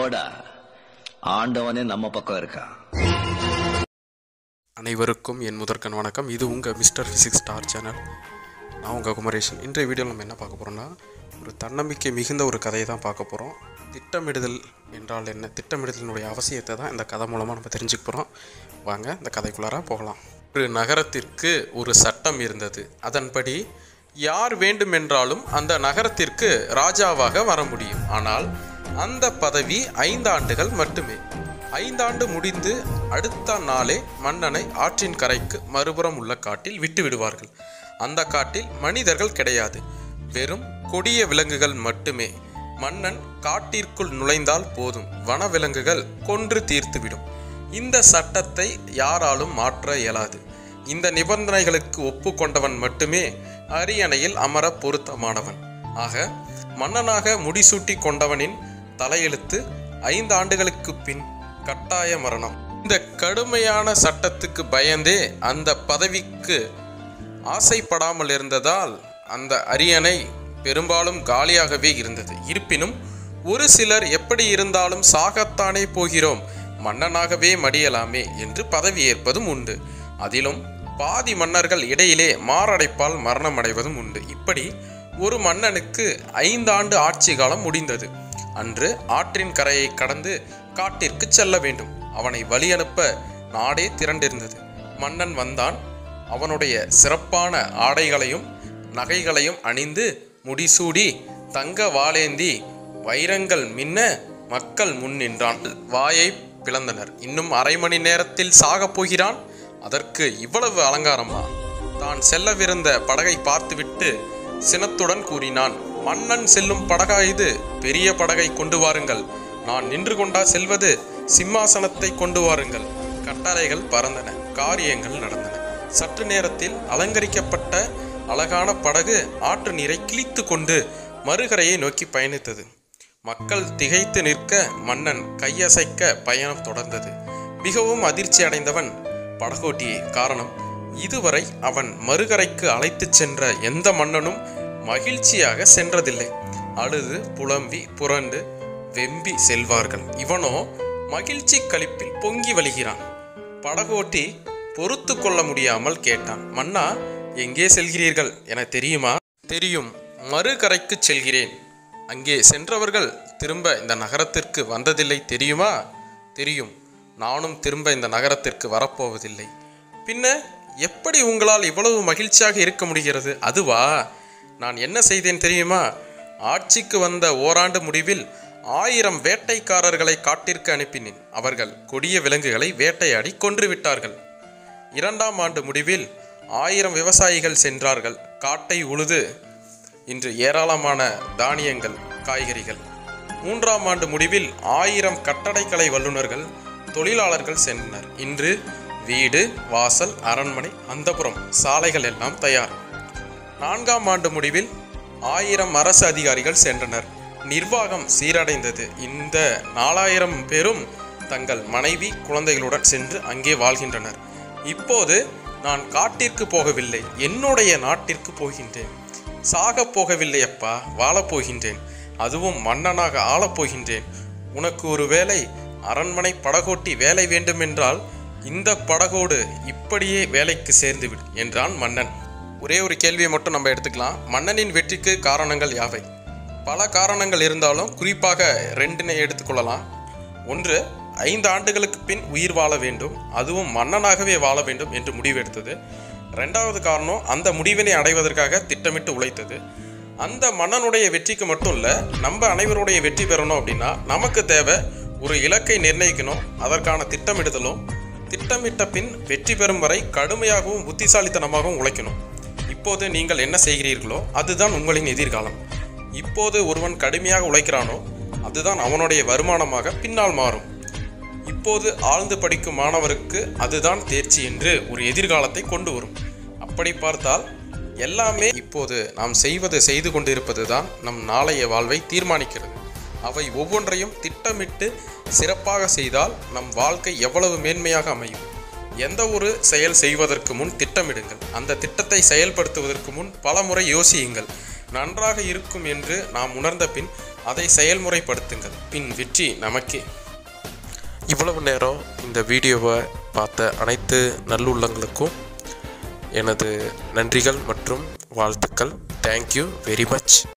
போடா ஆண்டவனே நம்ம பக்கம் இருக்கான் அனைவருக்கும் என் முதற்கண் வணக்கம் இது உங்கள் மிஸ்டர் ஃபிசிக்ஸ் ஸ்டார் சேனல் நான் உங்கள் குமரேஷன் இன்றைய வீடியோவில் நம்ம என்ன பார்க்க போகிறோம்னா ஒரு தன்னம்பிக்கை மிகுந்த ஒரு கதையை தான் பார்க்க போகிறோம் திட்டமிடுதல் என்றால் என்ன திட்டமிடுதலினுடைய அவசியத்தை தான் இந்த கதை மூலமாக நம்ம தெரிஞ்சுக்க போகிறோம் வாங்க இந்த கதைக்குள்ளார போகலாம் ஒரு நகரத்திற்கு ஒரு சட்டம் இருந்தது அதன்படி யார் வேண்டுமென்றாலும் அந்த நகரத்திற்கு ராஜாவாக வர முடியும் ஆனால் அந்த பதவி ஐந்து ஆண்டுகள் மட்டுமே ஐந்தாண்டு முடிந்து அடுத்த நாளே மன்னனை ஆற்றின் கரைக்கு மறுபுறம் உள்ள காட்டில் விட்டு விடுவார்கள் அந்த காட்டில் மனிதர்கள் கிடையாது வெறும் கொடிய விலங்குகள் மட்டுமே மன்னன் காட்டிற்குள் நுழைந்தால் போதும் வனவிலங்குகள் கொன்று தீர்த்துவிடும் இந்த சட்டத்தை யாராலும் மாற்ற இயலாது இந்த நிபந்தனைகளுக்கு ஒப்புக்கொண்டவன் மட்டுமே அரியணையில் அமர பொருத்தமானவன் ஆக மன்னனாக முடிசூட்டி கொண்டவனின் தலையெழுத்து ஐந்து ஆண்டுகளுக்கு பின் கட்டாய மரணம் இந்த கடுமையான சட்டத்துக்கு பயந்தே அந்த பதவிக்கு ஆசைப்படாமல் இருந்ததால் அந்த அரியணை பெரும்பாலும் காலியாகவே இருந்தது இருப்பினும் ஒரு சிலர் எப்படி இருந்தாலும் சாகத்தானே போகிறோம் மன்னனாகவே மடியலாமே என்று பதவி ஏற்பதும் உண்டு அதிலும் பாதி மன்னர்கள் இடையிலே மாரடைப்பால் மரணம் அடைவதும் உண்டு இப்படி ஒரு மன்னனுக்கு ஐந்தாண்டு ஆட்சி காலம் முடிந்தது அன்று ஆற்றின் கரையை கடந்து காட்டிற்கு செல்ல வேண்டும் அவனை வழி அனுப்ப நாடே திரண்டிருந்தது மன்னன் வந்தான் அவனுடைய சிறப்பான ஆடைகளையும் நகைகளையும் அணிந்து முடிசூடி தங்க வாளேந்தி வைரங்கள் மின்ன மக்கள் முன் நின்றான் வாயை பிளந்தனர் இன்னும் அரை மணி நேரத்தில் சாகப் போகிறான் அதற்கு இவ்வளவு அலங்காரமா தான் செல்லவிருந்த படகை பார்த்துவிட்டு சினத்துடன் கூறினான் மன்னன் செல்லும் படகா இது பெரிய படகை கொண்டு வாருங்கள் நான் நின்று கொண்டா செல்வது சிம்மாசனத்தை கொண்டு வாருங்கள் கட்டளைகள் பறந்தன காரியங்கள் நடந்தன சற்று நேரத்தில் அலங்கரிக்கப்பட்ட அழகான படகு ஆற்று நீரை கிழித்து கொண்டு மறுகரையை நோக்கி பயணித்தது மக்கள் திகைத்து நிற்க மன்னன் கையசைக்க பயணம் தொடர்ந்தது மிகவும் அதிர்ச்சி அடைந்தவன் படகோட்டியே காரணம் இதுவரை அவன் மறுகரைக்கு அழைத்துச் சென்ற எந்த மன்னனும் மகிழ்ச்சியாக சென்றதில்லை அழுது புலம்பி புரண்டு வெம்பி செல்வார்கள் இவனோ மகிழ்ச்சி களிப்பில் பொங்கி வழிகிறான் படகோட்டி பொறுத்து கொள்ள முடியாமல் கேட்டான் மன்னா எங்கே செல்கிறீர்கள் என தெரியுமா தெரியும் மறுகரைக்கு செல்கிறேன் அங்கே சென்றவர்கள் திரும்ப இந்த நகரத்திற்கு வந்ததில்லை தெரியுமா தெரியும் நானும் திரும்ப இந்த நகரத்திற்கு வரப்போவதில்லை பின்ன எப்படி உங்களால் இவ்வளவு மகிழ்ச்சியாக இருக்க முடிகிறது அதுவா நான் என்ன செய்தேன் தெரியுமா ஆட்சிக்கு வந்த ஓராண்டு முடிவில் ஆயிரம் வேட்டைக்காரர்களை காட்டிற்கு அனுப்பினேன் அவர்கள் கொடிய விலங்குகளை வேட்டையாடி கொன்று விட்டார்கள் இரண்டாம் ஆண்டு முடிவில் ஆயிரம் விவசாயிகள் சென்றார்கள் காட்டை உழுது இன்று ஏராளமான தானியங்கள் காய்கறிகள் மூன்றாம் ஆண்டு முடிவில் ஆயிரம் கட்டடக்கலை வல்லுநர்கள் தொழிலாளர்கள் சென்றனர் இன்று வீடு வாசல் அரண்மனை அந்தப்புறம் சாலைகள் எல்லாம் தயார் நான்காம் ஆண்டு முடிவில் ஆயிரம் அரசு அதிகாரிகள் சென்றனர் நிர்வாகம் சீரடைந்தது இந்த நாலாயிரம் பேரும் தங்கள் மனைவி குழந்தைகளுடன் சென்று அங்கே வாழ்கின்றனர் இப்போது நான் காட்டிற்கு போகவில்லை என்னுடைய நாட்டிற்கு போகின்றேன் சாகப் போகவில்லை அப்பா வாழப் போகின்றேன் அதுவும் மன்னனாக ஆளப் போகின்றேன் உனக்கு ஒரு வேலை அரண்மனை படகோட்டி வேலை வேண்டுமென்றால் இந்த படகோடு இப்படியே வேலைக்கு சேர்ந்துவிடு என்றான் மன்னன் ஒரே ஒரு கேள்வியை மட்டும் நம்ம எடுத்துக்கலாம் மன்னனின் வெற்றிக்கு காரணங்கள் யாவை பல காரணங்கள் இருந்தாலும் குறிப்பாக ரெண்டினை எடுத்துக்கொள்ளலாம் ஒன்று ஐந்து ஆண்டுகளுக்கு பின் உயிர் வாழ வேண்டும் அதுவும் மன்னனாகவே வாழ வேண்டும் என்று முடிவெடுத்தது ரெண்டாவது காரணம் அந்த முடிவினை அடைவதற்காக திட்டமிட்டு உழைத்தது அந்த மன்னனுடைய வெற்றிக்கு மட்டும் இல்லை நம்ம அனைவருடைய வெற்றி பெறணும் அப்படின்னா நமக்கு தேவை ஒரு இலக்கை நிர்ணயிக்கணும் அதற்கான திட்டமிடுதலும் திட்டமிட்ட பின் வெற்றி பெறும் வரை கடுமையாகவும் புத்திசாலித்தனமாகவும் உழைக்கணும் இப்போது நீங்கள் என்ன செய்கிறீர்களோ அதுதான் உங்களின் எதிர்காலம் இப்போது ஒருவன் கடுமையாக உழைக்கிறானோ அதுதான் அவனுடைய வருமானமாக பின்னால் மாறும் இப்போது ஆழ்ந்து படிக்கும் மாணவருக்கு அதுதான் தேர்ச்சி என்று ஒரு எதிர்காலத்தை கொண்டு வரும் அப்படி பார்த்தால் எல்லாமே இப்போது நாம் செய்வது செய்து கொண்டிருப்பது தான் நம் நாளைய வாழ்வை தீர்மானிக்கிறது அவை ஒவ்வொன்றையும் திட்டமிட்டு சிறப்பாக செய்தால் நம் வாழ்க்கை எவ்வளவு மேன்மையாக அமையும் எந்த ஒரு செயல் செய்வதற்கு முன் திட்டமிடுங்கள் அந்த திட்டத்தை செயல்படுத்துவதற்கு முன் பல முறை யோசியுங்கள் நன்றாக இருக்கும் என்று நாம் உணர்ந்த பின் அதை செயல்முறைப்படுத்துங்கள் பின் வெற்றி நமக்கே இவ்வளவு நேரம் இந்த வீடியோவை பார்த்த அனைத்து நல்லுள்ளங்களுக்கும் எனது நன்றிகள் மற்றும் வாழ்த்துக்கள் தேங்க்யூ வெரி மச்